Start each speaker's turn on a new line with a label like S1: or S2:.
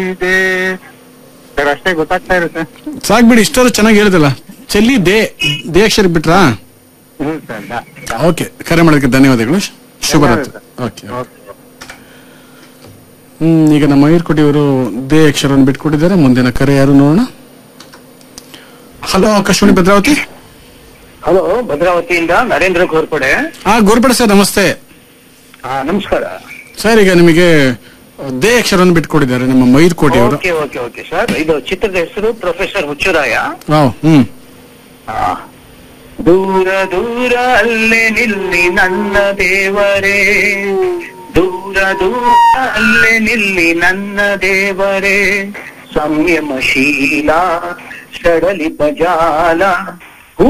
S1: ಇದೆ ಸರ್ ಅಷ್ಟೇ ಗೊತ್ತಾಗ್ತಾ ಇರುತ್ತೆ
S2: ಸಾಕ್ಬಿಡಿ ಇಷ್ಟೊಂದು ಚೆನ್ನಾಗಿ ಹೇಳಿದಲ್ಲ ಚೆಲ್ಲಿ ದೇ ದೇ ಅಕ್ಷರ ಬಿಟ್ರಾ
S1: ಹ್ಞೂ ಸರ್ ದ- ದ-
S2: ಓಕೆ ಕರೆ ಮಾಡೋದಕ್ಕೆ ಧನ್ಯವಾದಗಳು ಶುಭರಾತ್ರಿ
S1: ಧನ್ಯವಾದ.
S2: Okay
S1: okay.
S2: ಹ್ಮ್ ಈಗ ನಮ್ಮ ಐರ್ಕೋಟಿ ಅವರು ದೇ ಅಕ್ಷರವನ್ನು ಬಿಟ್ಕೊಟ್ಟಿದ್ದಾರೆ ಮುಂದಿನ ಕರೆ ಯಾರು ನೋಡೋಣ ಹಲೋ ಆಕಾಶವಾಣಿ ಭದ್ರಾವತಿ
S1: ಹಲೋ ಭದ್ರಾವತಿಯಿಂದ ನರೇಂದ್ರ ಘೋರ್ಪಡೆ
S2: ಹಾ ಗೋರ್ಪಡೆ ಸರ್ ನಮಸ್ತೆ
S1: ಹಾ ನಮಸ್ಕಾರ
S2: ಸರ್ ಈಗ ನಿಮಗೆ ದೇ ಅಕ್ಷರವನ್ನು ಬಿಟ್ಕೊಟ್ಟಿದ್ದಾರೆ ನಮ್ಮ ಮೈರ್ಕೋಟಿ ಅವರು
S1: ಓಕೆ ಓಕೆ ಓಕೆ ಸರ್ ಇದು ಚಿತ್ರದ ಹೆಸರು ಪ್ರೊಫೆಸರ್ ಹುಚ್ಚುರಾಯ
S2: ವಾವ್ ಹ್ಮ್
S1: ಆ. ದೂರ ದೂರ ಅಲ್ಲೇ ನಿಲ್ಲಿ ನನ್ನ ದೇವರೇ ದೂರ ದೂರ ಅಲ್ಲೇ ನಿಲ್ಲಿ ನನ್ನ ದೇವರೇ ಸಂಯಮಶೀಲ ಸಡಲಿ ಬಜಾಲ